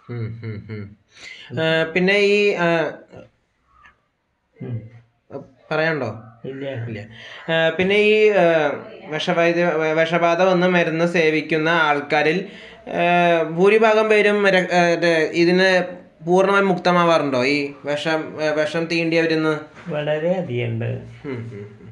ഉം, ഉം, ഉം. ആ, പിന്നെ ഈ ആ, ഉം. പറയാനുണ്ടോ ഇല്ല ഇല്ല ആ, പിന്നെ ഈ ആ, വിഷവൈദ്യ വിഷബാധ വന്ന് മരുന്ന് സേവിക്കുന്ന ആൾക്കാരിൽ ആ, ഭൂരിഭാഗം പേരും ര- ആ, ഇത് ഇതിന് പൂർണ്ണമായും മുക്തമാവാറുണ്ടോ ഈ വിഷം ആ, വിഷം തീണ്ടിയവരിന്ന് വളരെ അധികം ഉണ്ട് ഉം, ഉം, ഉം.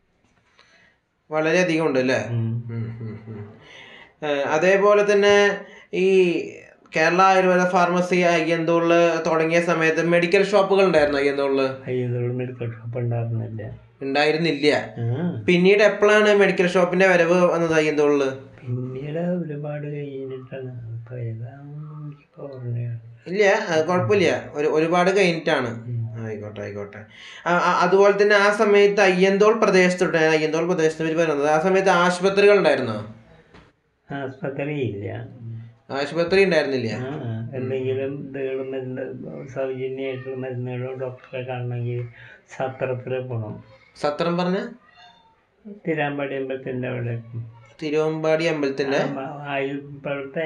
വളരെയധികം ഉണ്ട് അല്ലേ ഉം. ഉം, ഉം, ഉം. ആ, അതേപോലെ തന്നെ ഈ കേരള ആയുർവേദ ഫാർമസി അയ്യന്തോളില് തുടങ്ങിയ സമയത്ത് മെഡിക്കൽ ഷോപ്പുകൾ ഉണ്ടായിരുന്നു അയ്യന്തോളില് അയ്യന്തോളം മെഡിക്കൽ ഷോപ്പ് ഉണ്ടായിരുന്നില്ല ഉണ്ടായിരുന്നില്ല ആ പിന്നീട് എപ്പോഴാണ് മെഡിക്കൽ ഷോപ്പിന്റെ വരവ് വന്നത് അയ്യന്തോളില് പിന്നീട് ഒരുപാട് കഴിഞ്ഞിട്ടാണ് ഇപ്പൊ ഏതാണെന്ന് എനിക്ക് ഓർമ്മയാണ് ഇല്ല അത് കുഴപ്പമില്ല ഒരു ഒരുപാട് കഴിഞ്ഞിട്ടാണ് ആയിക്കോട്ടെ ആയിക്കോട്ടെ ആ, ആ, അതുപോലെ തന്നെ ആ സമയത്ത് അയ്യന്തോൾ പ്രദേശത്തോട്ട് അയ്യന്തോൾ പ്രദേശത്ത് പേര് പറയുന്നത് ആ സമയത്ത് ആശുപത്രികൾ ഉണ്ടായിരുന്നോ ആസ്പത്രി ഇല്ല ആശുപത്രി ഉണ്ടായിരുന്നില്ല ആ എന്തെങ്കിലും ഇതുകൾ മരുന്ന് സൗജന്യമായിട്ടുള്ള മരുന്നുകളോ ഡോക്ടറെ കാണണമെങ്കിൽ സത്രത്തിൽ പോകണം സത്രം പറഞ്ഞ തിരാമ്പാടി അമ്പലത്തിൻ്റെ അവിടെ തിരുവമ്പാടി അമ്പലത്തിന്റെ ആയു- ഇപ്പോഴത്തെ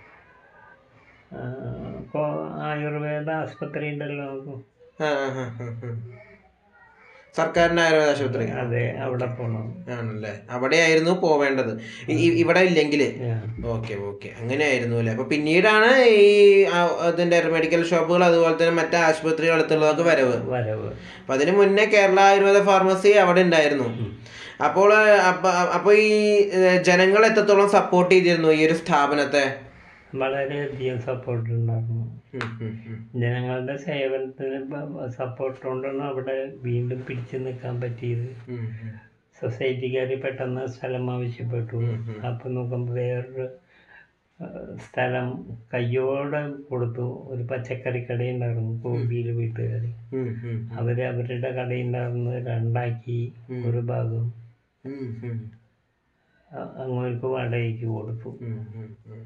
ആ, കോ- ആയുർവേദ ആസ്പത്രി ഉണ്ടല്ലോ ആ, ആ, ആ, ആ, ആ. സർക്കാരിന്റെ ആയുർവേദ ആശുപത്രി അതെ അവിടെ പോകണം ആണല്ലേ അവിടെയായിരുന്നു പോവേണ്ടത് ഇ- ഇ- ഇവിടെ ഇല്ലെങ്കില് ആ. ഓക്കെ ഓക്കെ അങ്ങനെയായിരുന്നു അല്ലേ അപ്പൊ പിന്നീടാണ് ഈ ആ, ഇതിന്റെ മെഡിക്കൽ ഷോപ്പുകൾ അതുപോലെ തന്നെ മറ്റു ആശുപത്രികൾ അടുത്തുള്ളതൊക്കെ വരവ് വരവ് അപ്പൊ അതിന് മുന്നേ കേരള ആയുർവേദ ഫാർമസി അവിടെ ഉണ്ടായിരുന്നു അപ്പോൾ അപ്പൊ അപ്പൊ ഈ ഏഹ്, ജനങ്ങൾ എത്രത്തോളം സപ്പോർട്ട് ചെയ്തിരുന്നു ഈ ഒരു സ്ഥാപനത്തെ വളരെയധികം സപ്പോർട്ട് ഉണ്ടായിരുന്നു ഉം, ഉം, ഉം. ജനങ്ങളുടെ സേവനത്തിന് സപ്പോർട്ട് കൊണ്ടാണ് അവിടെ വീണ്ടും പിടിച്ചു നിൽക്കാൻ പറ്റിയത് ഉം, ഉം. സൊസൈറ്റിക്കാർ പെട്ടെന്ന് സ്ഥലം ആവശ്യപ്പെട്ടു അപ്പം നോക്കുമ്പോൾ വേറൊരു ആ, സ്ഥലം കയ്യോടെ കൊടുത്തു ഒരു പച്ചക്കറി കടയുണ്ടായിരുന്നു കോവിയിൽ വീട്ടുകാർ ഉം, ഉം. അവർ അവരുടെ കടയുണ്ടായിരുന്നത് രണ്ടാക്കി ഒരു ഭാഗം ഉം, ഉം. അ- അങ്ങോട്ട് വാടകയ്ക്ക് കൊടുത്തു ഉം, ഉം, ഉം.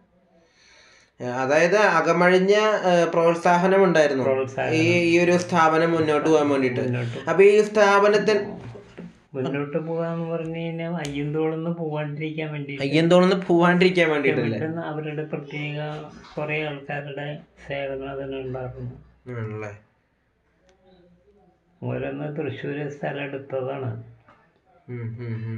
ഏഹ്, അതായത് അകമഴിഞ്ഞ ഏഹ്, പ്രോത്സാഹനം ഉണ്ടായിരുന്നു പ്രോത്സാഹനം. ഈ ഈ ഒരു സ്ഥാപനം മുന്നോട്ട് പോകാൻ വേണ്ടിയിട്ട് മുന്നോട്ട് അപ്പൊ ഈ സ്ഥാപനത്തിന് മുന്നോട്ട് പോകാന്ന് പറഞ്ഞു കഴിഞ്ഞാൽ അയ്യന്തോളന്ന് പോകാണ്ടിരിക്കാൻ വേണ്ടി അയ്യന്തോണെന്ന് പോവാണ്ടിരിക്കാൻ വേണ്ടിയിട്ടല്ലേ പെട്ടെന്ന് അവരുടെ പ്രത്യേക കുറേ ആൾക്കാരുടെ സേവനം അതിനുണ്ടായിരുന്നു ആണല്ലേ ഓരോന്ന് തൃശ്ശൂർ സ്ഥലം എടുത്തതാണ് ഉം, ഉം, ഉം.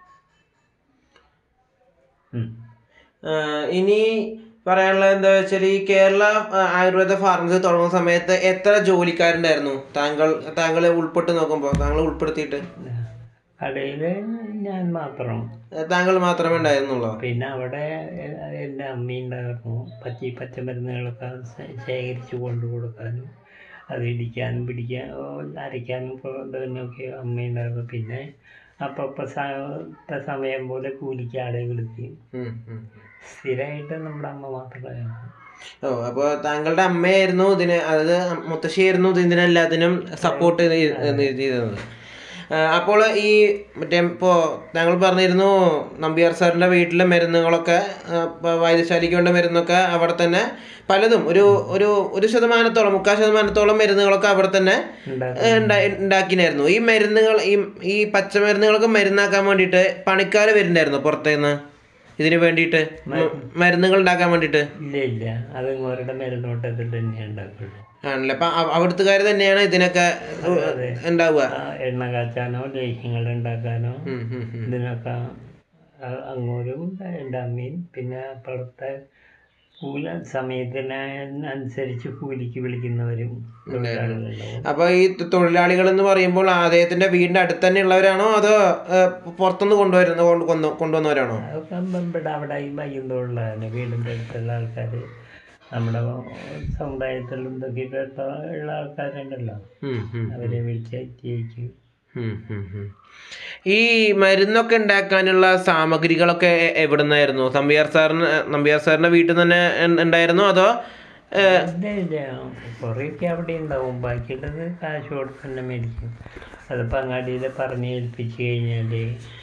ഉം. ആഹ് ഇനി പറയാനുള്ളത് എന്താ വെച്ചാൽ ഈ കേരള ആഹ്, ആയുർവേദ ഫാർമസി തുടങ്ങുന്ന സമയത്ത് എത്ര ജോലിക്കാരുണ്ടായിരുന്നു താങ്കൾ താങ്കൾ ഉൾപ്പെട്ട് നോക്കുമ്പോൾ താങ്കൾ ഉൾപ്പെടുത്തിയിട്ട് കടയിൽ ഞാൻ മാത്രം ഏഹ്, താങ്കൾ മാത്രമേ ഉണ്ടായിരുന്നുള്ളൂ പിന്നെ അവിടെ എ- എൻ്റെ അമ്മ ഉണ്ടായിരുന്നു പച്ചി പച്ചമരുന്നുകളൊക്കെ ശേ- ശേഖരിച്ച് കൊണ്ടു കൊടുക്കാനും അത് ഇടിക്കാനും പിടിക്കാൻ ഓ, അരയ്ക്കാനും ഇതിനൊക്കെ അമ്മയുണ്ടായിരുന്നു പിന്നെ അപ്പം സമയം പോലെ കൂലിക്ക് ആളെ വിളിക്കും ഉം, ഉം. സ്ഥിരമായിട്ട് നമ്മുടെ അമ്മ മാത്രമായിരുന്നു ഓ അപ്പോൾ താങ്കളുടെ അമ്മയായിരുന്നു ഇതിന് അതായത് മുത്തശ്ശിയായിരുന്നു ഇതിനെല്ലാത്തിനും സപ്പോർട്ട് ചെയ്തത് ആ, അപ്പോൾ ഈ മറ്റേ ഇപ്പോൾ താങ്കൾ പറഞ്ഞിരുന്നു നമ്പ്യാർ സാറിൻ്റെ വീട്ടിലെ മരുന്നുകളൊക്കെ ആ, ഇപ്പൊ വൈദ്യശാലയ്ക്ക് വേണ്ട മരുന്നൊക്കെ അവിടെ തന്നെ പലതും ഒരു ഒരു ഒരു ശതമാനത്തോളം മുക്കാൽ ശതമാനത്തോളം മരുന്നുകളൊക്കെ അവിടെ തന്നെ ഉണ്ടായിരുന്നു. ഏ, ഉണ്ടാ- ഉണ്ടാക്കിനായിരുന്നു ഈ മരുന്നുകൾ ഈ ഈ പച്ചമരുന്നുകളൊക്കെ മരുന്നാക്കാൻ വേണ്ടിയിട്ട് പണിക്കാർ വരുന്നുണ്ടായിരുന്നു പുറത്തുനിന്ന് ഇതിന് വേണ്ടിയിട്ട് മ- മരുന്നുകൾ ഉണ്ടാക്കാൻ വേണ്ടിയിട്ട് ഇല്ല ഇല്ല അത് ഇവരുടെ മരുന്നോട്ടത്തിൽ തന്നെ ഉണ്ടാക്കുള്ളൂ ആണല്ലേ അപ്പം അവിടുത്തുകാർ തന്നെയാണ് ഇതിനൊക്കെ ഉണ്ടാവുക ആ, എണ്ണ കാച്ചാനോ ലേഹ്യങ്ങൾ ഉണ്ടാക്കാനോ ഉം, ഉം, ഉം. ഇതിനൊക്കെ അ- അങ്ങോട്ടും എൻ്റെ അമ്മയും പിന്നെ അപ്പുറത്തെ കൂല സമയത്തിന് അനുസരിച്ച് കൂലിക്ക് വിളിക്കുന്നവരും തൊഴിലാളികളുണ്ടാവും അപ്പൊ ഈ തൊഴിലാളികൾ എന്ന് പറയുമ്പോൾ അദ്ദേഹത്തിന്റെ വീടിന്റെ അടുത്ത് തന്നെ ഉള്ളവരാണോ അതോ ഏ, പുറത്തുനിന്ന് കൊണ്ടുവരുന്ന കൊണ്ട് കൊന്നു- കൊണ്ടുവന്നവരാണോ അതൊക്കെ ഇവിടെ അവിടെ ഈ വൈകുന്നേരമുള്ളതാണ് വീടിൻ്റെ അടുത്തുള്ള ആൾക്കാർ നമ്മുടെ സമുദായത്തിലും ഇതൊക്കെ ഉള്ള ആൾക്കാരുണ്ടല്ലോ ഉം, ഉം, അവരെ വിളിച്ച് ജയിക്കും ഉം, ഉം, ഉം. ഈ മരുന്നൊക്കെ ഉണ്ടാക്കാനുള്ള സാമഗ്രികളൊക്കെ എ- എവിടുന്നായിരുന്നു നമ്പ്യാർ സാറിന് നമ്പ്യാർ സാറിന്റെ വീട്ടിൽ തന്നെ ഉ- ഉണ്ടായിരുന്നോ അതോ ഏ, ഇല്ല ഇല്ല കുറേയൊക്കെ അവിടെ ഉണ്ടാവും ബാക്കിയുള്ളത് കാശ് കൊടുത്ത് തന്നെ മേടിക്കും അതിപ്പോൾ അങ്ങാടിയിൽ പറഞ്ഞ് ഏൽപ്പിച്ച് കഴിഞ്ഞാൽ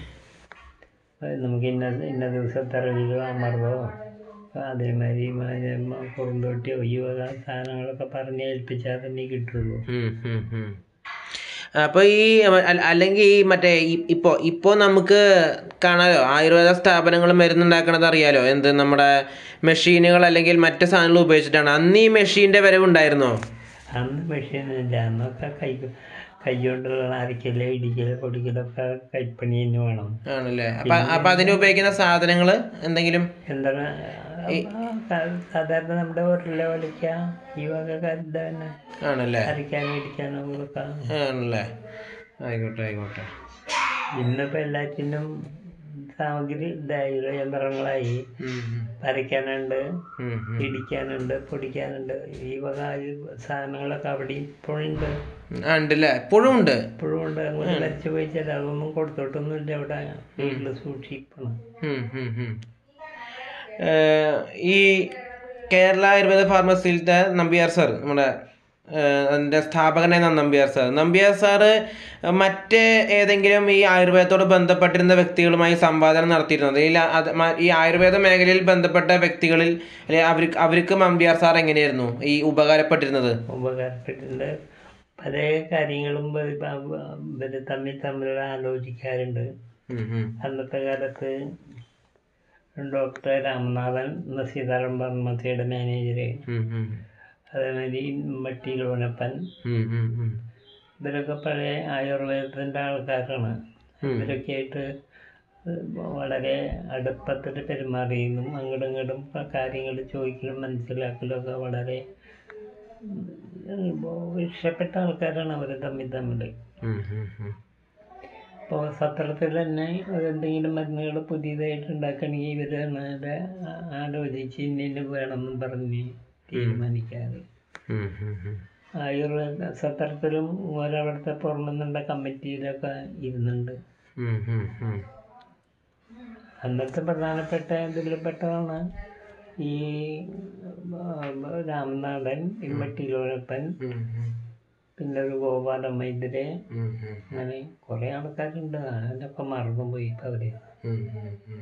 നമുക്ക് ഇന്ന ഇന്ന ദിവസത്തെ അറിവിലോ അമർവോ അതേമാതിരി മ- കുറുന്തോട്ടിയോ ഈ വക സാധനങ്ങളൊക്കെ പറഞ്ഞ് ഏൽപ്പിച്ചാൽ തന്നെ കിട്ടുള്ളൂ ഉം, ഉം, ഉം. അപ്പോൾ ഈ അല്ല- അല്ലെങ്കിൽ ഈ മറ്റേ ഈ- ഇപ്പോൾ ഇപ്പോൾ നമുക്ക് കാണാലോ ആയുർവേദ സ്ഥാപനങ്ങൾ മരുന്നുണ്ടാക്കണത് അറിയാലോ എന്ത് നമ്മുടെ മെഷീനുകൾ അല്ലെങ്കിൽ മറ്റ് സാധനങ്ങൾ ഉപയോഗിച്ചിട്ടാണ് അന്ന് ഈ മെഷീൻ്റെ വരവുണ്ടായിരുന്നോ അന്ന് മെഷീനില്ല അന്നൊക്കെ കൈ കൈകൊണ്ടുള്ള അരക്കല് ഇടിക്കല് പൊടിക്കലൊക്കെ കൈപ്പണി തന്നെ വേണം ആണല്ലേ അപ്പം അപ്പം അതിന് ഉപയോഗിക്കുന്ന സാധനങ്ങൾ എന്തെങ്കിലും എന്താണ് സാധാരണ നമ്മുടെ ഉരുള വലിക്ക ഈ വക കാര്യം തന്നെ ആണല്ലേ അരയ്ക്കാനും ഇടിക്കാനും കൊടുക്കാം ആണല്ലേ ആയിക്കോട്ടെ ആയിക്കോട്ടെ ഇന്നിപ്പോൾ എല്ലാറ്റിനും സാമഗ്രി ഇതായി യന്ത്രങ്ങളായി ഉം, ഉം, അരയ്ക്കാനുണ്ട് ഉം, ഉം. ഇടിക്കാനുണ്ട് പൊടിക്കാനുണ്ട് ഈ വക ഈ സാധനങ്ങളൊക്കെ അവിടെ ഇപ്പോഴുണ്ട് ആ ഉണ്ടല്ലേ എപ്പോഴും ഉണ്ട് ഇപ്പോഴും ഉണ്ട് അങ്ങോട്ട് വരച്ച് പോയിച്ചാൽ അതൊന്നും കൊടുത്തോട്ടൊന്നുമില്ല ഇവിടെ വീട്ടിൽ സൂക്ഷിക്കണം ഉം, ഉം, ഉം. ഏഹ്, ഈ കേരള ആയുർവേദ ഫാർമസിയിലത്തെ നമ്പ്യാർ സാർ നമ്മുടെ ഏഹ്, അതിൻ്റെ സ്ഥാപകനായ നമ്പ്യാർ സാർ നമ്പ്യാർ സാറ് മറ്റ് ഏതെങ്കിലും ഈ ആയുർവേദത്തോട് ബന്ധപ്പെട്ടിരുന്ന വ്യക്തികളുമായി സംവാദനം നടത്തിയിരുന്നത് ഈ ല- അത് മ- ഈ ആയുർവേദ മേഖലയിൽ ബന്ധപ്പെട്ട വ്യക്തികളിൽ അല്ലെ അവർക്ക് അവർക്ക് നമ്പ്യാർ സാർ എങ്ങനെയായിരുന്നു ഈ ഉപകാരപ്പെട്ടിരുന്നത് ഉപകാരപ്പെട്ടിട്ടുണ്ട് പല കാര്യങ്ങളും ഇവർ തമ്മിൽ തമ്മിൽ ആലോചിക്കാറുണ്ട് ഉം, ഉം. അന്നത്തെ കാലത്ത് ഡോക്ടർ രാമനാഥൻ എന്ന സീതാറാം ഫാർമസിയുടെ മാനേജർ ഉം, ഉം. അതേമാതിരി മട്ടി ലോനപ്പൻ ഉം, ഉം, ഉം. ഇവരൊക്കെ പഴയ ആയുർവേദത്തിൻ്റെ ആൾക്കാരാണ് ഉം. ഇവരൊക്കെ ആയിട്ട് വളരെ അടുപ്പത്തിൽ പെരുമാറിയതും അങ്ങോട്ടും ഇങ്ങോട്ടും കാര്യങ്ങൾ ചോദിക്കലും മനസ്സിലാക്കലും ഒക്കെ വളരെ ഉം, ഇഷ്ടപ്പെട്ട ആൾക്കാരാണ് അവർ തമ്മിൽ തമ്മിൽ ഉം, ഉം, ഉം. ഇപ്പോൾ സത്രത്തിൽ തന്നെ എന്തെങ്കിലും മരുന്നുകൾ പുതിയതായിട്ട് ഉണ്ടാക്കണമെങ്കിൽ ഇവർ നേരെ ആ- ആലോചിച്ച് ഇന്ന വേണമെന്നും പറഞ്ഞ് തീരുമാനിക്കാറ് ഉം, ഉം, ഉം. ആയുർവേദ സത്രത്തിലും ഓരോരുത്തർ പുറമെന്നുള്ള കമ്മിറ്റിയിലൊക്കെ ഇരുന്നുണ്ട് ഉം, ഉം, ഉം. അന്നത്തെ പ്രധാനപ്പെട്ട ഇതിൽപ്പെട്ടതാണ് ഈ ആ, രാമനാഥൻ ഇമ്മട്ടിലോഴപ്പൻ ഉം, ഉം. പിന്നെ ഒരു ഗോപാലൻ വൈദ്യര് ഉം, ഉം. അങ്ങനെ കുറേ ആൾക്കാരുണ്ട് അതിനൊക്കെ മറന്നുപോയി ഇപ്പം അവര് ഉം, ഉം, ഉം.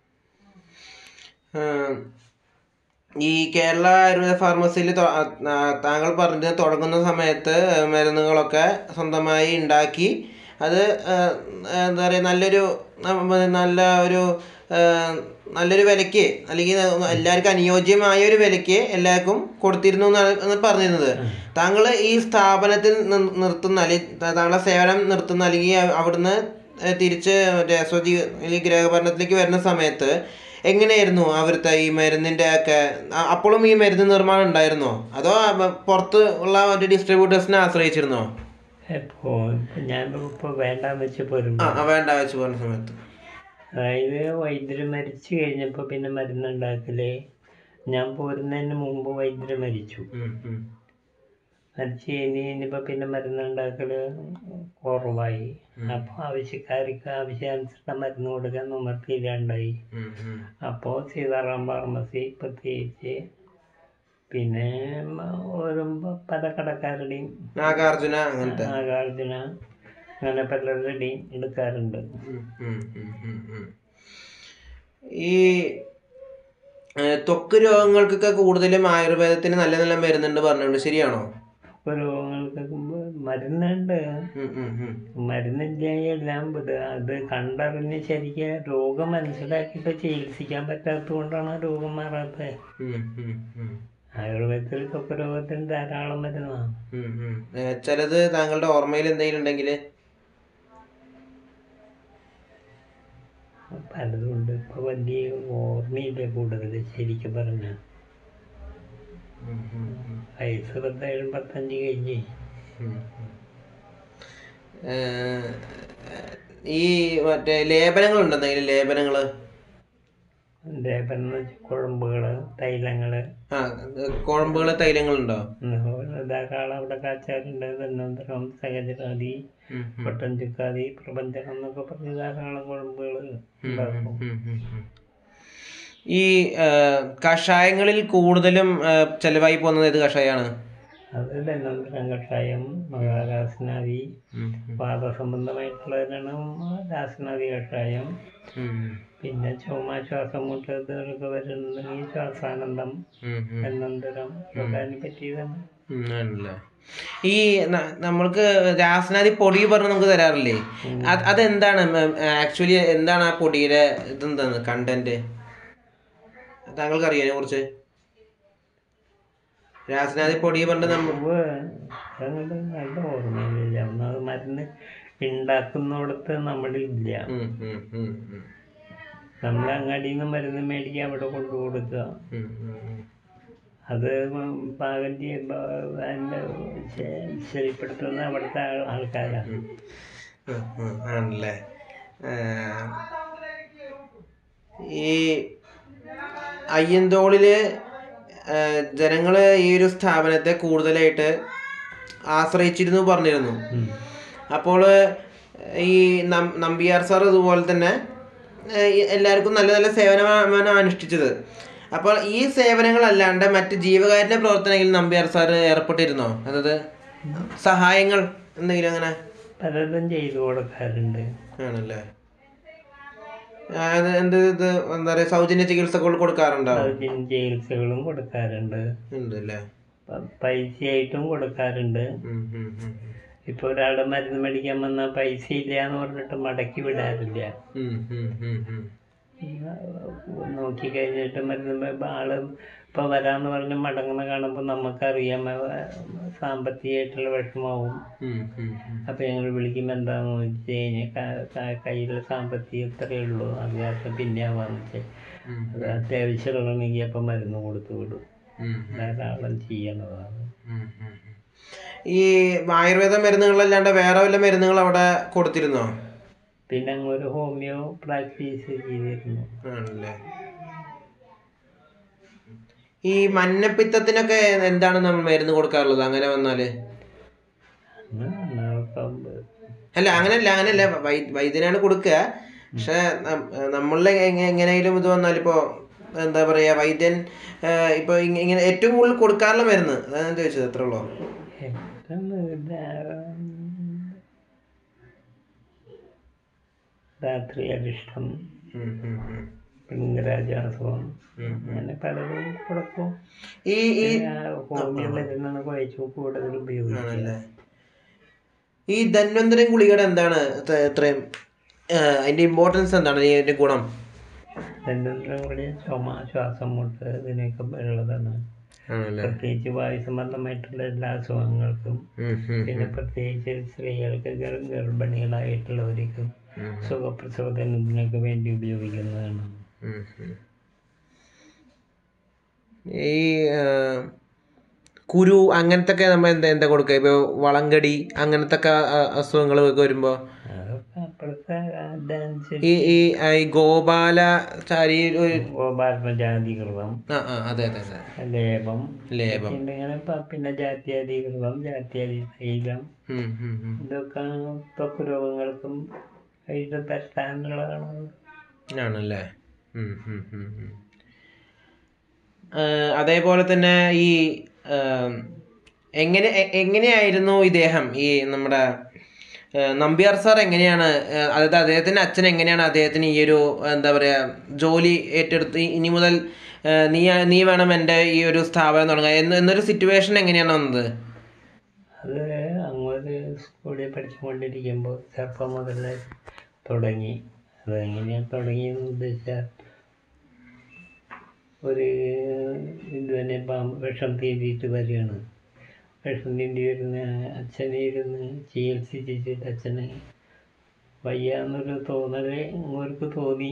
ആഹ് ഈ കേരള ആയുർവേദ ഫാർമസിയിൽ താങ്കൾ പറഞ്ഞത് തുടങ്ങുന്ന സമയത്ത് മരുന്നുകളൊക്കെ സ്വന്തമായി ഉണ്ടാക്കി അത് ആഹ് എന്താ പറയുക നല്ലൊരു നമ്മ- നല്ല ഒരു ആഹ് നല്ലൊരു വിലയ്ക്ക് അല്ലെങ്കിൽ എല്ലാവർക്കും അനുയോജ്യമായ ഒരു വിലയ്ക്ക് എല്ലാവർക്കും കൊടുത്തിരുന്നു എന്നാണ് ആണ് പറഞ്ഞിരുന്നത് താങ്കൾ ഈ സ്ഥാപനത്തിൽ നി- നിർത്തുന്ന അല്ലെങ്കിൽ താങ്കളുടെ സേവനം നിർത്തുന്ന അല്ലെങ്കിൽ അ- അവിടുന്ന് ഏഹ് തിരിച്ച് മറ്റേ സ്വജീ അല്ലെങ്കിൽ ഗൃഹഭരണത്തിലേക്ക് വരുന്ന സമയത്ത് എങ്ങനെയായിരുന്നു അവിടുത്തെ ഈ മരുന്നിൻ്റെ ഒക്കെ അ- അപ്പോഴും ഈ മരുന്ന് നിർമ്മാണം ഉണ്ടായിരുന്നോ അതോ അ- പുറത്ത് ഉള്ള ഒരു ഡിസ്ട്രിബ്യൂട്ടേഴ്സിനെ ആശ്രയിച്ചിരുന്നോ ഇപ്പോൾ ഞാൻ ഇപ്പോൾ വേണ്ടാന്ന് വെച്ച് പോരും ആ ആ, വേണ്ട വെച്ച് പറഞ്ഞ സമയത്ത് അതായത് വൈദ്യര് മരിച്ചു കഴിഞ്ഞപ്പോൾ പിന്നെ മരുന്നുണ്ടാക്കല് ഞാൻ പോരുന്നതിന് മുമ്പ് വൈദ്യര് മരിച്ചു ഉം, ഉം. മരിച്ചു കഴിഞ്ഞ് കഴിഞ്ഞപ്പോൾ പിന്നെ മരുന്നുണ്ടാക്കല് കുറവായി അപ്പോൾ ആവശ്യക്കാർക്ക് ആവശ്യാനുസരണം മരുന്ന് കൊടുക്കാൻ നിവർത്തിയില്ലാണ്ടായി ഉം, ഉം. അപ്പോൾ സീതാറാം ഫാർമസി പ്രത്യേകിച്ച് പിന്നെ ഓരോ പല കടക്കാരുടെയും നാഗാർജുന അങ്ങനത്തെ നാഗാർജുന അങ്ങനെ പലരുടെയും എടുക്കാറുണ്ട് ഉം, ഉം, ഉം, ഉം, ഉം. ഈ ഏഹ്, ത്വക്ക് രോഗങ്ങൾക്കൊക്കെ കൂടുതലും ആയുർവേദത്തിന് നല്ല നല്ല മരുന്നുണ്ട് പറഞ്ഞിട്ടുണ്ട് ശരിയാണോ ഇപ്പോൾ രോഗങ്ങൾക്ക് മരുന്നുണ്ട് ഉം, ഉം, ഉം. മരുന്നില്ലെങ്കിൽ എല്ലാം ഇത് അത് കണ്ടറിഞ്ഞ് ശരിക്കും രോഗം മനസ്സിലാക്കിയിട്ട് ചികിത്സിക്കാൻ പറ്റാത്തത് കൊണ്ടാണ് രോഗം മാറാത്തത് ഉം, ഉം, ഉം. ആയുർവേദത്തിൽ ത്വക്ക് രോഗത്തിന് ധാരാളം മരുന്നാണ് ഉം, ഉം. ഏഹ്, ചിലത് താങ്കളുടെ ഓർമ്മയിൽ എന്തെങ്കിലും ഉണ്ടെങ്കിൽ പലതും ഉണ്ട് ഇപ്പോൾ വലിയ ഓർമ്മയില്ല കൂടുതൽ ശരിക്കും പറഞ്ഞാൽ വയസ്സ് പത്ത് എഴുപത്തഞ്ച് കഴിഞ്ഞ് ഈ മറ്റേ ലേപനങ്ങളുണ്ട് എന്തെങ്കിലും ലേപനങ്ങൾ ലേപനം കുഴമ്പുകൾ തൈലങ്ങൾ ആ കുഴമ്പുകൾ തൈലങ്ങളുണ്ടോ ധാരാളം അവിടെ കാച്ചാറുണ്ട് തന്നന്തരം സഹജരാതി ഉം, ഉം. പൊട്ടൻ ചുക്കാതി പ്രപഞ്ചം എന്നൊക്കെ പറഞ്ഞ് ധാരാളം കുഴമ്പുകൾ ഉണ്ടാക്കും ഉം, ഉം, ഉം. ഈ ആ, കഷായങ്ങളിൽ കൂടുതലും ആ, ചെലവായി പോകുന്നത് ഏത് കഷായമാണ് അത് ധന്വന്തരം കഷായം മഹാരാസനാദി വാദസംബന്ധമായിട്ടുള്ളതിനാണ് രാസനാദി കഷായം ഉം. പിന്നെ ചുമ ശ്വാസം മുട്ട് ഇതൊക്കെ വരുന്നുണ്ടെങ്കിൽ ശ്വാസാനന്ദം ഉം, ഉം. എന്നന്തരം ഇതൊക്കെ അതിനെ പറ്റിയതാണ് ഉം, ആണല്ലേ ഈ ന- നമ്മൾക്ക് രാസനാദി പൊടി പറഞ്ഞ് നമുക്ക് തരാറില്ലേ അത് അതെന്താണ് ആക്ച്വലി എന്താണ് ആ പൊടിയുടെ ഇതെന്താണ് കണ്ടന്റ് താങ്കൾക്ക് അറിയാം അതിനെ കുറിച്ച് രാസനാദി പൊടി പറഞ്ഞ് നമ്മൾ ഉവ്വ് അതങ്ങോട്ട് നല്ല ഓർമ്മയില്ല ഒന്നത് മരുന്ന് ഉണ്ടാക്കുന്നിടത്ത് നമ്മളില്ല ഉം, ഉം, ഉം, ഉം. നമ്മൾ അങ്ങാടിയിൽ നിന്ന് മരുന്ന് മേടിക്കുക അവിടെ കൊണ്ടു കൊടുക്കുക ഉം, ഉം, ഉം. അത് പാകം ചെയ്യുമ്പോൾ അതിൻ്റെ ശരിപ്പെടുത്തുന്ന അവിടുത്തെ ആൾ- ആൾക്കാരാണ് ഉം, ഉം, ആണല്ലേ ആ, ഈ അയ്യന്തോളില് ആ, ജനങ്ങള് ഈ ഒരു സ്ഥാപനത്തെ കൂടുതലായിട്ട് ആശ്രയിച്ചിരുന്നു പറഞ്ഞിരുന്നു ഉം. അപ്പോൾ ഈ നം- നമ്പ്യാർ സാർ ഇതുപോലെ തന്നെ ഏ, ഈ എല്ലാവർക്കും നല്ല നല്ല സേവനമാണ് അനുഷ്ഠിച്ചത് അപ്പോൾ ഈ സേവനങ്ങളല്ലാണ്ട് മറ്റ് ജീവകാരുണ്യ പ്രവർത്തനങ്ങളിൽ നമ്പ്യാർ സാർ ഏർപ്പെട്ടിരുന്നോ അതായത് സഹായങ്ങൾ എന്തെങ്കിലും അങ്ങനെ പലതും ചെയ്തു കൊടുക്കാറുണ്ട് ആണല്ലേ ആ, അത് എന്ത് ഇത് എന്താ പറയുക സൗജന്യ ചികിത്സകൾ കൊടുക്കാറുണ്ടോ സൗജന്യ ചികിത്സകളും കൊടുക്കാറുണ്ട് ഉണ്ട് അല്ലേ പ- പൈസയായിട്ടും കൊടുക്കാറുണ്ട് ഉം, ഉം, ഉം. ഇപ്പൊ ഒരാളുടെ മരുന്ന് മേടിക്കാൻ വന്നാൽ പൈസ ഇല്ല എന്ന് പറഞ്ഞിട്ട് മടക്കി വിടാറില്ല ഉം, ഉം, ഉം, ഉം. നോക്കി കഴിഞ്ഞിട്ട് മരുന്ന് ഇപ്പൊ ആള് ഇപ്പൊ വരാന്ന് പറഞ്ഞ് മടങ്ങുന്ന കാണുമ്പോൾ നമുക്കറിയാം അവ സാമ്പത്തികമായിട്ടുള്ള വിഷമാവും ഉം, ഉം, ഉം. അപ്പൊ ഞങ്ങൾ വിളിക്കുമ്പോൾ എന്താന്ന് വെച്ച് കഴിഞ്ഞാൽ കയ്യിലെ സാമ്പത്തികം ഇത്രയേ ഉള്ളൂ അത് കാരണം പിന്നെ ആവാന്ന് വെച്ചാൽ ഉം, അത് അത്യാവശ്യമുള്ളതെങ്കിൽ അപ്പം മരുന്ന് കൊടുത്തു വിടും ഉം, ധാരാളം ചെയ്യണതാണ് ഉം, ഉം, ഉം. ഈ ആയുർവേദ മരുന്നുകളല്ലാണ്ട് വേറെ വല്ല മരുന്നുകൾ അവിടെ കൊടുത്തിരുന്നോ പിന്നെ അങ്ങ് ഒരു ഹോമിയോ പ്രാക്ടീസ് ചെയ്തിരുന്നു ആണല്ലേ ഈ മഞ്ഞപ്പിത്തത്തിനൊക്കെ എന്താണ് നമ്മൾ മരുന്ന് കൊടുക്കാറുള്ളത് അങ്ങനെ വന്നാല് അന്ന് അന്നപ്പം അല്ല അങ്ങനെയല്ല അങ്ങനെയല്ല വൈ- വൈദ്യനാണ് കൊടുക്കുക പക്ഷെ നമ്മളിലെ എങ്ങനെയായാലും ഇത് വന്നാൽ ഇപ്പോ എന്താ പറയാ വൈദ്യൻ ആ, ഇപ്പൊ ഇങ്ങ- ഇങ്ങനെ ഏറ്റവും കൂടുതൽ കൊടുക്കാറുള്ള മരുന്ന് അതാണ് ഞാൻ ചോദിച്ചത് എത്ര ഉള്ളൂ എന്താണ് ഇത്? രാത്രി അരിഷ്ടം ഉം, ഉം, ഉം. പിങ്കരാജാസവം ഉം. അങ്ങനെ പലതും കൊടുക്കും ഈ ഈ ഹോമിയോ മരുന്നാണ് കുഴച്ചു കൂടുതൽ ഉപയോഗിക്കുക ആണല്ലേ ഈ ധന്വന്തരം ഗുളികയുടെ എന്താണ് ഇത്ര- ഇത്രയും ആ, അതിന്റെ ഇമ്പോർട്ടൻസ് എന്താണ് ഈ അതിന്റെ ഗുണം രണ്ടും കൂടി ചുമ ശ്വാസം മുട്ട് ഇതിനൊക്കെ ഉള്ളതാണ് ആണല്ലേ പ്രത്യേകിച്ച് വായു സംബന്ധമായിട്ടുള്ള എല്ലാ അസുഖങ്ങൾക്കും ഉം, ഉം, പിന്നെ പ്രത്യേകിച്ച് സ്ത്രീകൾക്ക് ഗർ- ഗർഭിണികളായിട്ടുള്ളവർക്കും ഉം, സുഖപ്രസവത്തിനൊക്കെ വേണ്ടി ഉപയോഗിക്കുന്നതാണ് ഉം, ഉം. ഈ ആ, കുരു അങ്ങനത്തെ ഒക്കെ നമ്മൾ എന്താ എന്താ കൊടുക്കുക ഇപ്പൊ വളങ്കടി അങ്ങനത്തെ ഒക്കെ അസുഖങ്ങൾ വരുമ്പോ അതൊക്കെ അപ്പോഴത്തെ അതനുസരിച്ച് ഈ ഈ ആ, ഈ ഗോപാലചാരി ഒരു ഗോപാത്മജാതികൃതം ആ ആ അതെ അതെ അതെ ലേപം ലേപം പിന്നെ ഇങ്ങനെ പ- പിന്നെ ജാത്യാധികൃതം ജാത്യാദി തൈലം ഉം, ഉം, ഉം. ഇതൊക്കെ ത്വക്ക് രോഗങ്ങൾക്കും കഴിച്ച് തട്ടാനുള്ളതാണ് ആണല്ലേ ഉം, ഉം, ഉം, ഉം. ആ, അതേപോലെ തന്നെ ഈ ആ, എങ്ങനെ എ- എങ്ങനെയായിരുന്നു ഇദ്ദേഹം ഈ നമ്മുടെ ആ, നമ്പ്യാർ സാർ എങ്ങനെയാണ് ആ, അതായത് അദ്ദേഹത്തിൻ്റെ അച്ഛൻ എങ്ങനെയാണ് അദ്ദേഹത്തിന് ഈ ഒരു എന്താ പറയുക ജോലി ഏറ്റെടുത്ത് ഇ- ഇനി മുതൽ ആ, നീ നീ വേണം എൻ്റെ ഈ ഒരു സ്ഥാപനം തുടങ്ങാൻ എന്ന് എന്നൊരു സിറ്റുവേഷൻ എങ്ങനെയാണ് വന്നത് അത് അങ്ങോട്ട് സ്കൂളിൽ പഠിച്ചുകൊണ്ടിരിക്കുമ്പോൾ ചെറുപ്പം മുതലേ തുടങ്ങി അത് എങ്ങനെയാണ് തുടങ്ങിയെന്ന് ഉദ്ദേശിച്ചാൽ ഒരു ഇത് തന്നെ പാമ്പ് വിഷം തീണ്ടിയിട്ട് വരികയാണ് വിഷം തീണ്ടി വരുന്ന അച്ഛനെ ഇരുന്ന് ചികിത്സിച്ചിട്ട് അച്ഛന് വയ്യാന്നൊരു തോന്നൽ അങ്ങോർക്ക് തോന്നി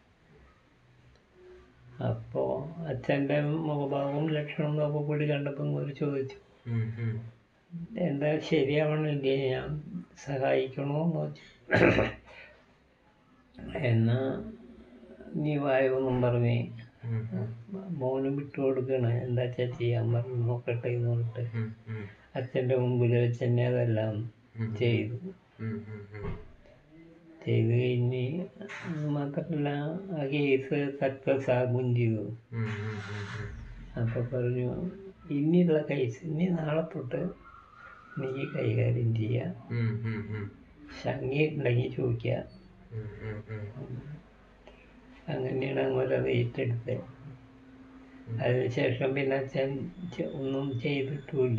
അപ്പോൾ അച്ഛൻ്റെ മുഖഭാവവും ലക്ഷണവും ഒക്കെ കൂടി കണ്ടപ്പോൾ അങ്ങോട്ട് ചോദിച്ചു ഉം, ഉം. എന്താ ശരിയാവണില്ലേ ഞാൻ സഹായിക്കണോ എന്ന് വെച്ചു എന്നാ നീ വായൊന്നും പറഞ്ഞേ ഉം, മോന് വിട്ടു കൊടുക്കണേ എന്താ വെച്ചാൽ ചെയ്യാൻ പറഞ്ഞു നോക്കട്ടെ എന്ന് പറഞ്ഞിട്ട് ഉം, ഉം, അച്ഛൻ്റെ മുമ്പിൽ വെച്ച് തന്നെ അതെല്ലാം ഉം. ചെയ്തു ഉം, ഉം, ഉം. ചെയ്ത് കഴിഞ്ഞ് മാത്രമല്ല ആ കേസ് സക്സസ് ആകുകയും ചെയ്തു ഉം, ഉം, ഉം, ഉം. അപ്പോൾ പറഞ്ഞു ഇനിയുള്ള കേസ് ഇനി നാളെ തൊട്ട് നീ കൈകാര്യം ചെയ്യാം ഉം, ഉം, ഉം. ശങ്കി ഉണ്ടെങ്കിൽ ചോദിക്കുക ഉം, ഉം, ഉം. അങ്ങനെയാണ് അവരത് ഏറ്റെടുത്തത് അതിനുശേഷം പിന്നെ അച്ഛൻ ചെ- ഒന്നും ചെയ്തിട്ടുമില്ല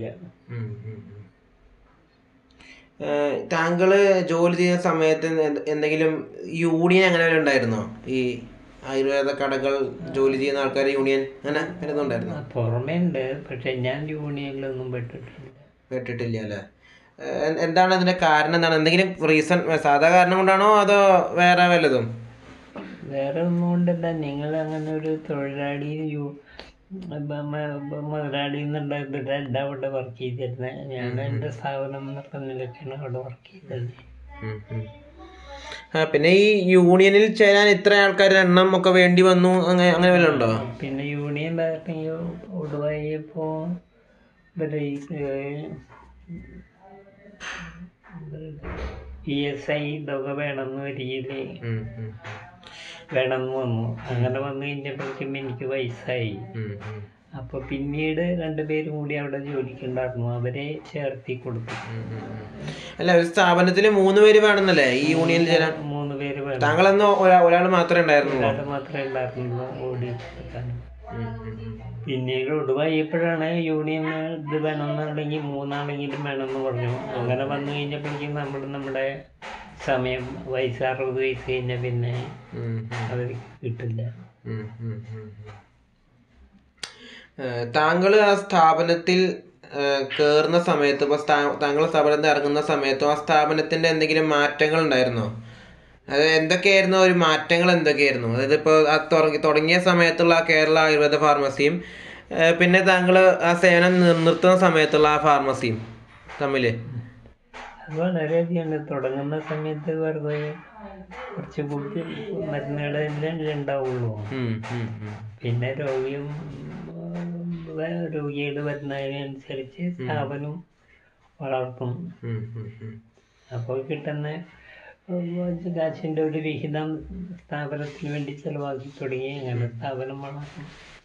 താങ്കള് ജോലി ചെയ്യുന്ന സമയത്ത് എന്ത് എന്തെങ്കിലും യൂണിയൻ അങ്ങനെ വല്ലതും ഉണ്ടായിരുന്നോ ഈ ആയുർവേദ കടകൾ ജോലി ചെയ്യുന്ന ആൾക്കാർ യൂണിയൻ അങ്ങനെ വല്ലതും ഉണ്ടായിരുന്നോ ആ, പുറമേ ഉണ്ട് പക്ഷെ ഞാൻ യൂണിയനിലൊന്നും പെട്ടിട്ടില്ല കേട്ടിട്ടില്ല അല്ലേ ഏഹ് എന്താണ് അതിന്റെ കാരണം എന്താണ് എന്തെങ്കിലും റീസൺ സാധാ കാരണം കൊണ്ടാണോ അതോ വേറെ വല്ലതും വേറെ ഒന്നും കൊണ്ടല്ല നിങ്ങൾ അങ്ങനെ ഒരു തൊഴിലാളി യു ബ- മ- ബ- മുതലാളി എന്നുള്ളതല്ല അവിടെ വർക്ക് ചെയ്തിരുന്നത് ഞാൻ എൻ്റെ സ്ഥാപനം എന്നുള്ള നിലയ്ക്കാണ് അവിടെ വർക്ക് ചെയ്തത് ഉം ഉം. ആ പിന്നെ ഈ യൂണിയനിൽ ചേരാൻ ഇത്ര ആൾക്കാരുടെ എണ്ണം ഒക്കെ വേണ്ടി വന്നു അങ്ങനെ അങ്ങനെ വല്ലതും ഉണ്ടോ പിന്നെ യൂണിയൻ പറഞ്ഞ ഒടുവായപ്പോൾ ഇവര് ഇ എസ് ഐ ഇതൊക്കെ വേണമെന്ന് വരികയിൽ ഉം ഉം. വേണമെന്ന് വന്നു അങ്ങനെ വന്നു കഴിഞ്ഞപ്പോഴേക്കും എനിക്ക് വയസ്സായി ഉം ഉം. അപ്പോൾ പിന്നീട് രണ്ടുപേരും കൂടി അവിടെ ജോലിക്കുണ്ടായിരുന്നു അവരെ ചേർത്തി കൊടുത്തു ഉം ഉം ഉം. അല്ല ഒരു സ്ഥാപനത്തിൽ മൂന്ന് പേര് വേണമെന്നല്ലേ ഈ യൂണിയനിൽ ചേരാൻ മൂന്ന് പേര് വേണം താങ്കളെന്ന് ഒരാൾ മാത്രമേ ഉണ്ടായിരുന്നുള്ളൂ ഒരാൾ മാത്രമേ ഉണ്ടായിരുന്നുള്ളൂ ഓടി കൊടുക്കാൻ ഉം ഉം ഉം. പിന്നീട് ഒടുവായപ്പോഴാണ് യൂണിയൻ ഇത് വേണമെന്നുണ്ടെങ്കിൽ മൂന്നാണെങ്കിലും വേണമെന്ന് പറഞ്ഞു അങ്ങനെ വന്നു കഴിഞ്ഞപ്പോഴേക്കും നമ്മൾ നമ്മുടെ സമയം വയസ്സ് അറുപത് വയസ്സ് കഴിഞ്ഞാൽ പിന്നെ ഉം ഉം. അവർക്ക് കിട്ടില്ല ഉം ഉം ഉം ഉം. ഏഹ് താങ്കൾ ആ സ്ഥാപനത്തിൽ കയറുന്ന സമയത്ത് ഇപ്പോൾ താങ്കൾ സ്ഥാപനത്തിൽ ഇറങ്ങുന്ന സമയത്തും ആ സ്ഥാപനത്തിന്റെ എന്തെങ്കിലും മാറ്റങ്ങൾ ഉണ്ടായിരുന്നോ അത് എന്തൊക്കെയായിരുന്നു ഒരു മാറ്റങ്ങൾ എന്തൊക്കെയായിരുന്നു അതായത് ഇപ്പോൾ ആ തുടങ്ങി തുടങ്ങിയ സമയത്തുള്ള ആ കേരള ആയുർവേദ ഫാർമസിയും ഏഹ് പിന്നെ താങ്കൾ ആ സേവനം നിർ- നിർത്തുന്ന സമയത്തുള്ള ആ ഫാർമസിയും തമ്മിൽ അത് വളരെയധികം ഉണ്ട്. തുടങ്ങുന്ന സമയത്ത് വെറുതെ കുറച്ച് കൂട്ടി മരുന്നുകളെല്ലാം ഉണ്ടാവുള്ളൂ പിന്നെ രോഗിയും രോഗികൾ വരുന്നതിനനുസരിച്ച് സ്ഥാപനം വളർത്തും അപ്പോൾ കിട്ടുന്ന ഉം, കാശിൻ്റെ ഒരു വിഹിതം സ്ഥാപനത്തിന് വേണ്ടി ചെലവാക്കി തുടങ്ങി അങ്ങനെ സ്ഥാപനം വളർത്തും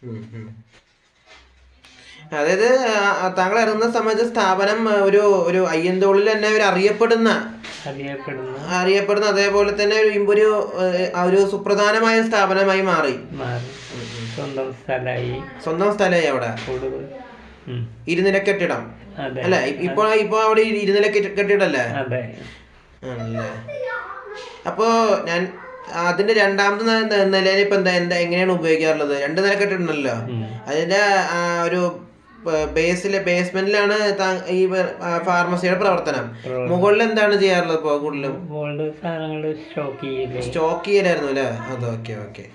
അതായത് ആ, താങ്കൾ ഇറങ്ങുന്ന സമയത്ത് സ്ഥാപനം ആ, ഒരു ഒരു അയ്യന്തോളിൽ തന്നെ ഒരു അറിയപ്പെടുന്ന അറിയപ്പെടുന്ന അറിയപ്പെടുന്ന അതേപോലെ തന്നെ ഒരു ഒരു ഏഹ്, ആ ഒരു സുപ്രധാനമായ ഒരു സ്ഥാപനമായി മാറി മാറി സ്വന്തം സ്ഥലമായി സ്വന്തം സ്ഥലമായി അവിടെ കൂടുതൽ ഉം. ഇരുനില കെട്ടിടം അതെ അല്ലെ ഇപ്പൊ ഇപ്പൊ അവിടെ ഇ- ഇരുനില കെട്ടി- കെട്ടിടല്ലേ അതെ ആണല്ലേ അപ്പോ ഞാൻ അതിന്റെ രണ്ടാമത്തെ ന- ന- നിലയിൽ ഇപ്പൊ എന്താ എന്താ എങ്ങനെയാണ് ഉപയോഗിക്കാറുള്ളത് രണ്ട് നില കെട്ടിടമുണ്ടല്ലോ ഉം. അതിന്റെ ആ, ഒരു ബേസിലെ ബേസ്മെന്റിലാണ് താ- ഈ ആ, ഫാർമസിയുടെ പ്രവർത്തനം മുകളിൽ എന്താണ് ചെയ്യാറുള്ളത് ഇപ്പൊ കൂടുതലും മോളുടെ സാധനങ്ങൾ സ്റ്റോക്ക് ചെയ്യില്ലേ സ്റ്റോക്ക് ചെയ്യലായിരുന്നു അല്ലേ അത് ഓക്കെ ഓക്കെ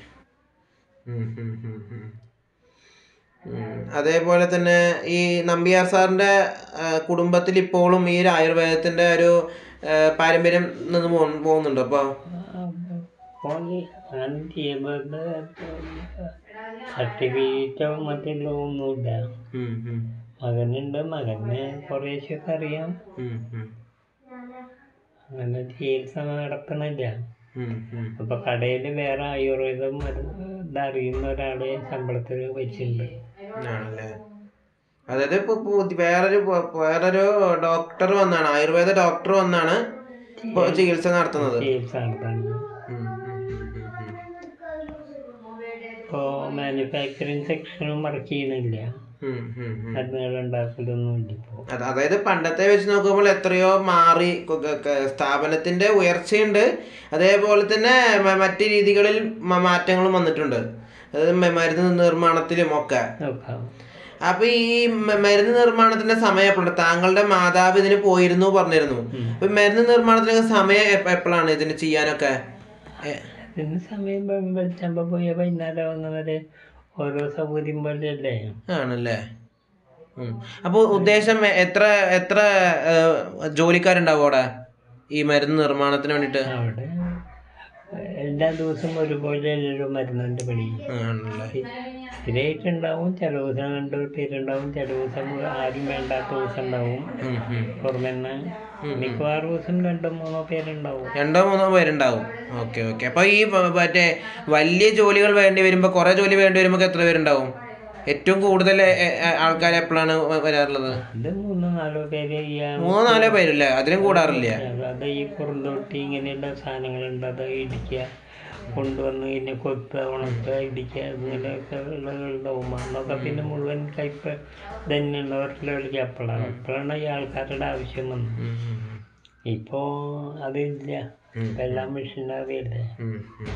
അതേപോലെ തന്നെ ഈ നമ്പ്യാർ സാറിന്റെ ആ, കുടുംബത്തിൽ ഇപ്പോഴും ഈ ഒരു ആയുർവേദത്തിന്റെ ഒരു ആ, പാരമ്പര്യം നിന്ന് പോ- പോകുന്നുണ്ടോ അപ്പൊ ഫോണിൽ അങ്ങനെ ചെയ്യുമ്പോൾ സർട്ടിഫിക്കറ്റോ മറ്റുള്ള ഒന്നുമില്ല മകനുണ്ട് മകന് കുറേശ്ശൊക്കെ അറിയാം അങ്ങനെ ചികിത്സ നടക്കണില്ല അപ്പൊ കടയിൽ വേറെ ആയുർവേദം മരുന്ന് ഇതറിയുന്ന ഒരാളെ ശമ്പളത്തിൽ വെച്ചിട്ടുണ്ട് ആണല്ലേ അതായത് ഇപ്പൊ പു- വേറൊരു പ- വേറൊരു ഡോക്ടർ വന്നാണ് ആയുർവേദ ഡോക്ടർ വന്നാണ് ഇപ്പൊ ചികിത്സ നടത്തുന്നത് ചികിത്സ നടത്തുന്നത് ഉം, ഉം, ഉം, ഉം, ഉം. ഇപ്പോൾ മാനുഫാക്ചറിങ് സെക്ഷനും വർക്ക് ചെയ്യണില്ല ഉം, ഉം, ഉം. മരുന്നുകൾ ഉണ്ടാക്കലൊന്നും ഇല്ല ഇപ്പോൾ അത് അതായത് പണ്ടത്തെ വെച്ച് നോക്കുമ്പോൾ എത്രയോ മാറി കൊ- ക- ക- സ്ഥാപനത്തിന്റെ ഉയർച്ചയുണ്ട് അതേപോലെ തന്നെ മ- മറ്റ് രീതികളിൽ മ- മാറ്റങ്ങളും വന്നിട്ടുണ്ട് അതായത് മ- മരുന്ന് നിർമ്മാണത്തിലും ഒക്കെ നോക്കാം അപ്പൊ ഈ മ- മരുന്ന് നിർമ്മാണത്തിന്റെ സമയം എപ്പോഴാണ് താങ്കളുടെ മാതാവ് ഇതിന് പോയിരുന്നു പറഞ്ഞിരുന്നു അപ്പൊ മരുന്ന് നിർമ്മാണത്തിനൊക്കെ സമയം എപ്പ- എപ്പോഴാണ് ഇതിന് ചെയ്യാനൊക്കെ ഏ, അതിന് സമയം വെളിച്ചമ്പ പോയ വൈകുന്നേരം വന്നവരെ ഓരോ സൗകര്യം പോലെയല്ലേ ആണല്ലേ ഉം. അപ്പൊ ഉദ്ദേശം എത്ര എത്ര ഏ, ജോലിക്കാരുണ്ടാവും അവിടെ ഈ മരുന്ന് നിർമ്മാണത്തിന് വേണ്ടിട്ട് അവിടെ എല്ലാ ദിവസവും ഒരുപോലെ എല്ലാവരും മരുന്നുണ്ട് പണി ആണല്ലേ സ്ഥിരമായിട്ടുണ്ടാവും ചില ദിവസം രണ്ട് പേരുണ്ടാവും ചില ദിവസം ആരും വേണ്ടാത്ത ദിവസം ഉണ്ടാവും ഉം, ഉം. പുറമെ മിക്കവാറും ദിവസം രണ്ടോ മൂന്നോ പേരുണ്ടാവും രണ്ടോ മൂന്നോ പേരുണ്ടാവും ഓക്കെ ഓക്കെ അപ്പൊ ഈ വ- മറ്റേ വലിയ ജോലികൾ വേണ്ടി വരുമ്പോ കുറെ ജോലി വേണ്ടി വരുമ്പോ എത്ര പേരുണ്ടാവും ഏറ്റവും കൂടുതൽ ആൾക്കാർ എപ്പോഴാണ് വരാറുള്ളത് അത് മൂന്നോ നാലോ പേര് ചെയ്യാൻ മൂന്നോ നാലോ പേരില്ലേ അതിലും കൂടാറില്ല അത് ഈ പുറന്തോട്ടി ഇങ്ങനെയുള്ള സാധനങ്ങളുണ്ട് അത് ഇടിക്കുക കൊണ്ടുവന്ന് പിന്നെ കൊത്തുക ഉണക്കുക ഇടിക്കുക ഇങ്ങനെയൊക്കെ ഉള്ളതുണ്ടാവും അന്നൊക്കെ പിന്നെ മുഴുവൻ കയ്പ് തന്നെയുള്ളവരുടെ വിളിക്കുക അപ്പോഴാണ് അപ്പോഴാണ് ഈ ആൾക്കാരുടെ ആവശ്യം വന്നത് ഉം, ഉം, ഇപ്പോൾ അതില്ല ഉം. ഇപ്പം എല്ലാം മെഷീനറിയല്ലേ ഉം, ഉം.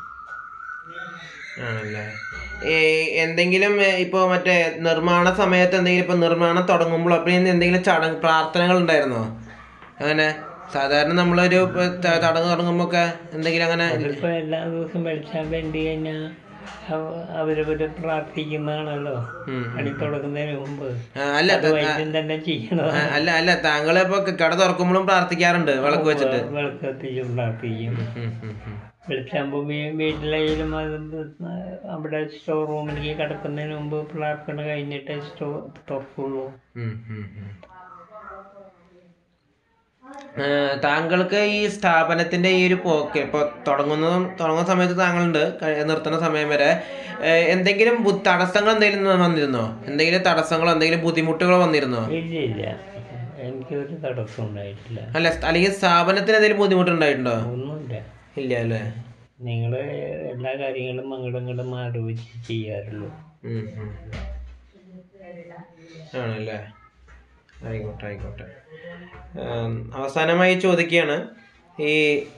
ആണല്ലേ ഈ എന്തെങ്കിലും ഏ, ഇപ്പൊ മറ്റേ നിർമ്മാണ സമയത്ത് എന്തെങ്കിലും ഇപ്പൊ നിർമ്മാണം തുടങ്ങുമ്പോൾ അപ്പൊ ഇന്ന് എന്തെങ്കിലും ചടങ്ങ് പ്രാർത്ഥനകൾ ഉണ്ടായിരുന്നോ അങ്ങനെ സാധാരണ നമ്മളൊരു ഇപ്പൊ ത- ചടങ്ങ് തുടങ്ങുമ്പോ ഒക്കെ എന്തെങ്കിലും അങ്ങനെ അതിപ്പോൾ എല്ലാ ദിവസവും വെളിച്ചാൻ വേണ്ടി കഴിഞ്ഞാൽ അവരവര് പ്രാർത്ഥിക്കുന്നതാണല്ലോ ഉം. പണി തുടങ്ങുന്നതിന് മുമ്പ് ആ, അല്ല അത് വൈദ്യം തന്നെ ചെയ്യണത് ആ, അല്ല അല്ല താങ്കൾ ഇപ്പൊ കട തുറക്കുമ്പോഴും പ്രാർത്ഥിക്കാറുണ്ട് വിളക്ക് വെച്ചിട്ട് വിളക്ക് കത്തിച്ചും പ്രാർത്ഥിക്കും ഉം, ഉം, ഉം. വെളിച്ചാകുമ്പോൾ വീട്ടിലായാലും അത് അവിടെ സ്റ്റോർ റൂമിലേക്ക് കിടക്കുന്നതിന് മുമ്പ് പ്രാർത്ഥന കഴിഞ്ഞിട്ട് സ്റ്റോ തുറക്കുള്ളൂ ഉം, ഉം, ഉം. ഏ, താങ്കൾക്ക് ഈ സ്ഥാപനത്തിന്റെ ഈ ഒരു പോക്ക് ഇപ്പൊ തുടങ്ങുന്നതും തുടങ്ങുന്ന സമയത്ത് താങ്കളുണ്ട് കഴി- നിർത്തുന്ന സമയം വരെ ഏ, എന്തെങ്കിലും ബു- തടസ്സങ്ങൾ എന്തെങ്കിലും വന്നിരുന്നോ എന്തെങ്കിലും തടസ്സങ്ങളോ എന്തെങ്കിലും ബുദ്ധിമുട്ടുകളോ വന്നിരുന്നോ ഇല്ല ഇല്ല എനിക്കൊരു തടസ്സം ഉണ്ടായിട്ടില്ല അല്ല സ്- അല്ലെങ്കിൽ സ്ഥാപനത്തിന് എന്തെങ്കിലും ബുദ്ധിമുട്ടുണ്ടായിട്ടുണ്ടോ ഒന്നുമില്ല ഇല്ല അല്ലേ നിങ്ങൾ എല്ലാ കാര്യങ്ങളും അങ്ങോട്ടും ഇങ്ങോട്ടും ആലോചിച്ച് ചെയ്യാറുള്ളൂ ഉം, ഉം. ആണല്ലേ ആയിക്കോട്ടെ ആയിക്കോട്ടെ ഉം, അവസാനമായി ചോദിക്കുകയാണ് ഈ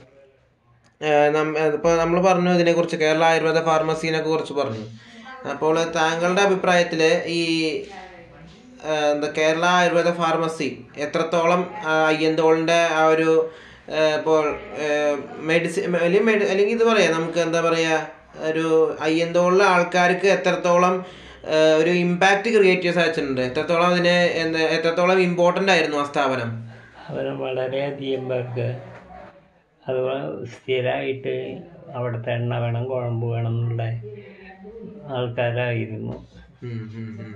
ഇപ്പോൾ നമ്മൾ പറഞ്ഞു ഇതിനെക്കുറിച്ച് കേരള ആയുർവേദ ഫാർമസീനെ കുറിച്ച് പറഞ്ഞു അപ്പോൾ താങ്കളുടെ അഭിപ്രായത്തിൽ ഈ ആ, എന്താ കേരള ആയുർവേദ ഫാർമസി എത്രത്തോളം ആ, അയ്യന്തോളിൻ്റെ ആ ഒരു ആ, ഇപ്പോൾ മെഡിസിൻ അല്ലെങ്കിൽ മെഡി അല്ലെങ്കിൽ ഇത് പറയാം നമുക്ക് എന്താ പറയുക ഒരു അയ്യന്തോളിലെ ആൾക്കാർക്ക് എത്രത്തോളം ആ, ഒരു ഇമ്പാക്റ്റ് ക്രിയേറ്റ് ചെയ്യാൻ സാധിച്ചിട്ടുണ്ട് എത്രത്തോളം അതിന് എന്താ എത്രത്തോളം ഇമ്പോർട്ടൻ്റ് ആയിരുന്നു ആ സ്ഥാപനം അവർ വളരെയധികം പേർക്ക് അത് സ്ഥിരമായിട്ട് അവിടുത്തെ എണ്ണ വേണം കുഴമ്പ് വേണം എന്നുള്ള ആൾക്കാരായിരുന്നു ഉം, ഉം, ഉം.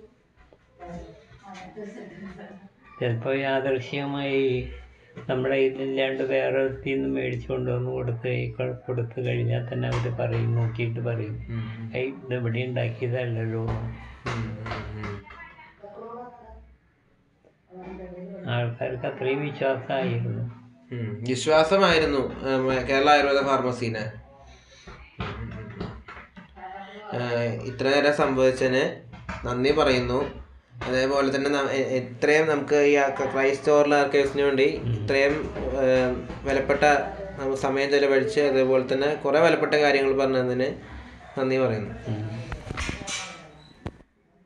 ചിലപ്പോൾ യാദൃശ്യമായി നമ്മുടെ ഇതില്ലാണ്ട് വേറെ ഒത്തിരി നിന്ന് മേടിച്ചു കൊണ്ടുവന്ന് കൊടുത്ത് ക- കൊടുത്ത് കഴിഞ്ഞാൽ തന്നെ അവർ പറയും നോക്കിയിട്ട് പറയും ഉം, ഏയ് ഇത് ഇവിടെ ഉണ്ടാക്കിയതല്ലല്ലോ ഉം, ഉം, ഉം. ആൾക്കാർക്ക് അത്രയും വിശ്വാസമായിരുന്നു ഉം. വിശ്വാസമായിരുന്നു ഉം, കേരള ആയുർവേദ ഫാർമസീനെ ഏഹ് ഇത്ര നേരം സംഭവിച്ചതിന് നന്ദി പറയുന്നു അതേപോലെ തന്നെ ന- എ- എത്രയും നമുക്ക് ഈ ക്രൈസ്റ്റ് ഓർല ആർക്കൈവ്സിന് വേണ്ടി ഇത്രയും ഏഹ്, വിലപ്പെട്ട നമുക്ക് സമയം ചെലവഴിച്ച് അതേപോലെ തന്നെ കുറേ വിലപ്പെട്ട കാര്യങ്ങൾ പറഞ്ഞതിന് നന്ദി പറയുന്നു ഉം.